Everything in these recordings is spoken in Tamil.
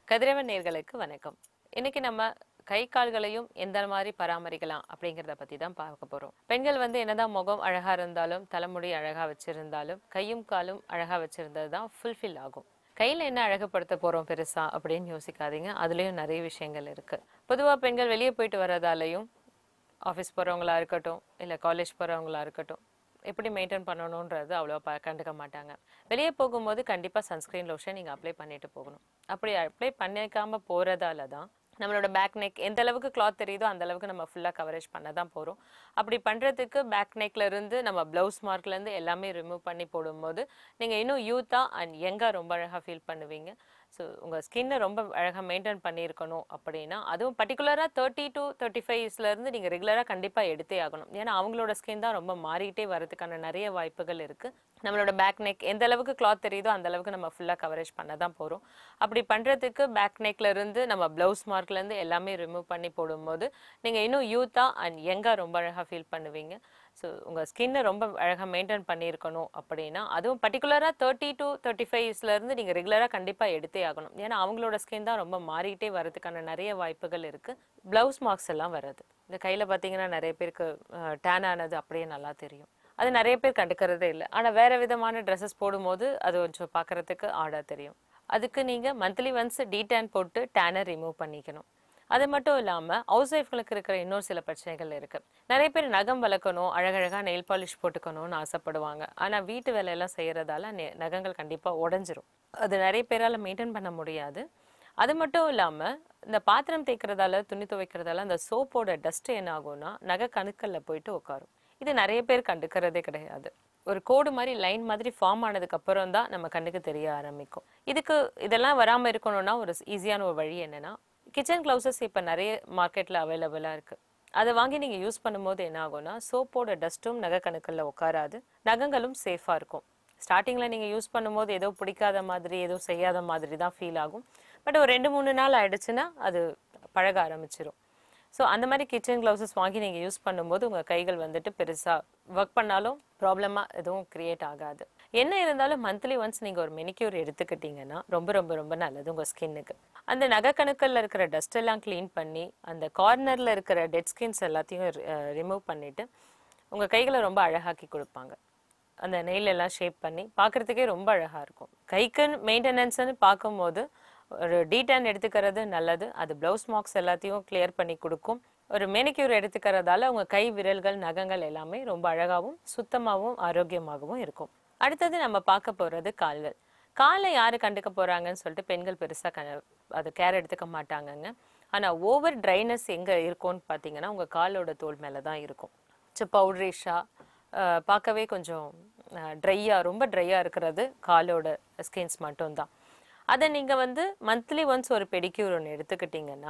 கதிரவன் நேர்களுக்கு வணக்கம் இன்னைக்கு நம்ம கை கால்களையும் எந்த மாதிரி பராமரிக்கலாம் அப்படிங்கிறத பத்தி தான் பார்க்க போறோம் பெண்கள் வந்து என்னதான் முகம் அழகா இருந்தாலும் தலைமுடி அழகா வச்சிருந்தாலும் கையும் காலும் அழகா வச்சிருந்தது தான் ஃபுல்ஃபில் ஆகும் கையில என்ன அழகுபடுத்த போறோம் பெருசா அப்படின்னு யோசிக்காதீங்க அதுலயும் நிறைய விஷயங்கள் இருக்கு பொதுவா பெண்கள் வெளியே போயிட்டு வர்றதாலையும் ஆஃபீஸ் போகிறவங்களா இருக்கட்டும் இல்லை காலேஜ் போகிறவங்களா இருக்கட்டும் எப்படி மெயின்டைன் பண்ணணுன்றது அவ்வளோ ப கண்டுக்க மாட்டாங்க வெளியே போகும்போது கண்டிப்பாக சன்ஸ்க்ரீன் லோஷன் நீங்கள் அப்ளை பண்ணிட்டு போகணும் அப்படி அப்ளை பண்ணிக்காம போகிறதால தான் நம்மளோட பேக் நெக் எந்த அளவுக்கு கிளாத் தெரியுதோ அந்த அளவுக்கு நம்ம ஃபுல்லாக கவரேஜ் பண்ண தான் போகிறோம் அப்படி பண்ணுறதுக்கு பேக் நெக்ல இருந்து நம்ம ப்ளவுஸ் மார்க்லேருந்து எல்லாமே ரிமூவ் பண்ணி போடும்போது நீங்கள் இன்னும் யூத்தாக அண்ட் யங்காக ரொம்ப அழகாக ஃபீல் பண்ணுவீங்க ஸோ உங்கள் ஸ்கின்னை ரொம்ப அழகாக மெயின்டைன் பண்ணியிருக்கணும் அப்படின்னா அதுவும் பர்டிகுலராக தேர்ட்டி டு தேர்ட்டி ஃபைவ்ஸ்லேருந்து நீங்கள் ரெகுலராக கண்டிப்பாக எடுத்தே ஆகணும் ஏன்னா அவங்களோட ஸ்கின் தான் ரொம்ப மாறிட்டே வரதுக்கான நிறைய வாய்ப்புகள் இருக்குது நம்மளோட பேக் நெக் எந்த அளவுக்கு கிளாத் தெரியுதோ அந்த அளவுக்கு நம்ம ஃபுல்லாக கவரேஜ் பண்ண தான் போகிறோம் அப்படி பண்ணுறதுக்கு பேக் நெக்ல இருந்து நம்ம ப்ளவுஸ் மார்க்லேருந்து எல்லாமே ரிமூவ் பண்ணி போடும்போது நீங்கள் இன்னும் யூத்தாக அண்ட் யங்காக ரொம்ப அழகாக ஃபீல் பண்ணுவீங்க ஸோ உங்கள் ஸ்கின்னை ரொம்ப அழகாக மெயின்டைன் பண்ணியிருக்கணும் அப்படின்னா அதுவும் பர்டிகுலராக தேர்ட்டி டு தேர்ட்டி ஃபைவ்ஸ்லேருந்து நீங்கள் ரெகுலராக கண்டிப்பாக எடுத்தே ஆகணும் ஏன்னா அவங்களோட ஸ்கின் தான் ரொம்ப மாறிட்டே வரதுக்கான நிறைய வாய்ப்புகள் இருக்குது ப்ளவுஸ் மார்க்ஸ் எல்லாம் வருது இந்த கையில் பார்த்தீங்கன்னா நிறைய பேருக்கு டேன் ஆனது அப்படியே நல்லா தெரியும் அது நிறைய பேர் கண்டுக்கிறதே இல்லை ஆனால் வேற விதமான ட்ரெஸ்ஸஸ் போடும்போது அது கொஞ்சம் பார்க்கறதுக்கு ஆடாக தெரியும் அதுக்கு நீங்கள் மந்த்லி ஒன்ஸ் டீடேன் போட்டு டேனை ரிமூவ் பண்ணிக்கணும் அது மட்டும் இல்லாமல் ஹவுஸ் ஒய்ஃப்களுக்கு இருக்கிற இன்னொரு சில பிரச்சனைகள் இருக்கு நிறைய பேர் நகம் வளர்க்கணும் அழகழகாக நெயில் பாலிஷ் போட்டுக்கணும்னு ஆசைப்படுவாங்க ஆனால் வீட்டு வேலையெல்லாம் செய்யறதால நெ- நகங்கள் கண்டிப்பாக உடஞ்சிரும் அது நிறைய பேரால் மெயின்டைன் பண்ண முடியாது அது மட்டும் இல்லாமல் இந்த பாத்திரம் தேய்க்கிறதால துணி துவைக்கிறதால அந்த சோப்போட டஸ்ட் என்ன ஆகும்னா நகை கணுக்கல்ல போயிட்டு உட்காரும் இது நிறைய பேர் கண்டுக்கிறதே கிடையாது ஒரு கோடு மாதிரி லைன் மாதிரி ஃபார்ம் ஆனதுக்கு அப்புறம் தான் நம்ம கண்ணுக்கு தெரிய ஆரம்பிக்கும் இதுக்கு இதெல்லாம் வராமல் இருக்கணும்னா ஒரு ஈஸியான ஒரு வழி என்னன்னா கிச்சன் க்ளவுசஸ் இப்போ நிறைய மார்க்கெட்டில் அவைலபிளாக இருக்குது அதை வாங்கி நீங்கள் யூஸ் பண்ணும்போது என்ன ஆகும்னா சோப்போட டஸ்ட்டும் நகை கணுக்கல்ல உட்காராது நகங்களும் சேஃபாக இருக்கும் ஸ்டார்டிங்கில் நீங்கள் யூஸ் பண்ணும்போது ஏதோ பிடிக்காத மாதிரி ஏதோ செய்யாத மாதிரி தான் ஃபீல் ஆகும் பட் ஒரு ரெண்டு மூணு நாள் ஆயிடுச்சுன்னா அது பழக ஆரம்பிச்சிரும் ஸோ அந்த மாதிரி கிச்சன் க்ளவுசஸ் வாங்கி நீங்கள் யூஸ் பண்ணும்போது உங்கள் கைகள் வந்துட்டு பெருசாக ஒர்க் பண்ணாலும் ப்ராப்ளமாக எதுவும் கிரியேட் ஆகாது என்ன இருந்தாலும் மந்த்லி ஒன்ஸ் நீங்கள் ஒரு மெனிக்யூர் எடுத்துக்கிட்டீங்கன்னா ரொம்ப ரொம்ப ரொம்ப நல்லது உங்கள் ஸ்கின்னுக்கு அந்த நகைக்கணுக்கல்ல இருக்கிற டஸ்ட் எல்லாம் க்ளீன் பண்ணி அந்த கார்னரில் இருக்கிற டெட் ஸ்கின்ஸ் எல்லாத்தையும் ரிமூவ் பண்ணிவிட்டு உங்கள் கைகளை ரொம்ப அழகாக்கி கொடுப்பாங்க அந்த நெயில் எல்லாம் ஷேப் பண்ணி பார்க்கறதுக்கே ரொம்ப அழகாக இருக்கும் கைக்கு மெயின்டெனன்ஸ்னு பார்க்கும்போது ஒரு டீடான் எடுத்துக்கிறது நல்லது அது ப்ளவுஸ் மார்க்ஸ் எல்லாத்தையும் கிளியர் பண்ணி கொடுக்கும் ஒரு மெனிக்யூர் எடுத்துக்கிறதால உங்கள் கை விரல்கள் நகங்கள் எல்லாமே ரொம்ப அழகாகவும் சுத்தமாகவும் ஆரோக்கியமாகவும் இருக்கும் அடுத்தது நம்ம பார்க்க போகிறது கால்கள் காலை யாரு கண்டுக்க போறாங்கன்னு சொல்லிட்டு பெண்கள் பெருசா க அது கேர் எடுத்துக்க மாட்டாங்கங்க ஆனா ஓவர் ட்ரைனஸ் எங்க இருக்கும்னு பார்த்தீங்கன்னா உங்க காலோட தோல் மேல தான் இருக்கும் ஸோ பவுட்ரிஷா பார்க்கவே கொஞ்சம் ட்ரையாக ரொம்ப ட்ரையாக இருக்கிறது காலோட ஸ்கின்ஸ் மட்டும்தான் அதை நீங்கள் வந்து மந்த்லி ஒன்ஸ் ஒரு பெடிக்யூர் ஒன்று எடுத்துக்கிட்டிங்கன்னா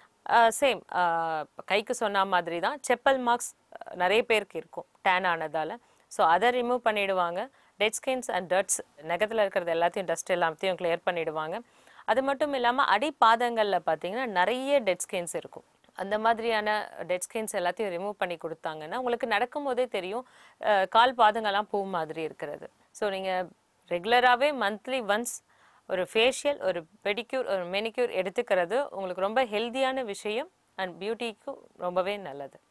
சேம் கைக்கு சொன்ன மாதிரி தான் செப்பல் மார்க்ஸ் நிறைய பேருக்கு இருக்கும் டேன் ஆனதால் ஸோ அதை ரிமூவ் பண்ணிடுவாங்க டெட் ஸ்கின்ஸ் அண்ட் டர்ட்ஸ் நகத்தில் இருக்கிறது எல்லாத்தையும் டஸ்ட் எல்லாத்தையும் கிளியர் பண்ணிடுவாங்க அது மட்டும் இல்லாமல் அடிப்பாதங்களில் பார்த்தீங்கன்னா நிறைய டெட் ஸ்கின்ஸ் இருக்கும் அந்த மாதிரியான டெட் ஸ்கின்ஸ் எல்லாத்தையும் ரிமூவ் பண்ணி கொடுத்தாங்கன்னா உங்களுக்கு நடக்கும்போதே தெரியும் அஹ், கால் பாதங்கள்லாம் பூ மாதிரி இருக்கிறது ஸோ நீங்கள் ரெகுலராகவே மந்த்லி ஒன்ஸ் ஒரு ஃபேஷியல் ஒரு பெடிக்யூர் ஒரு மெனிக்யூர் எடுத்துக்கிறது உங்களுக்கு ரொம்ப ஹெல்தியான விஷயம் அண்ட் பியூட்டிக்கும் ரொம்பவே நல்லது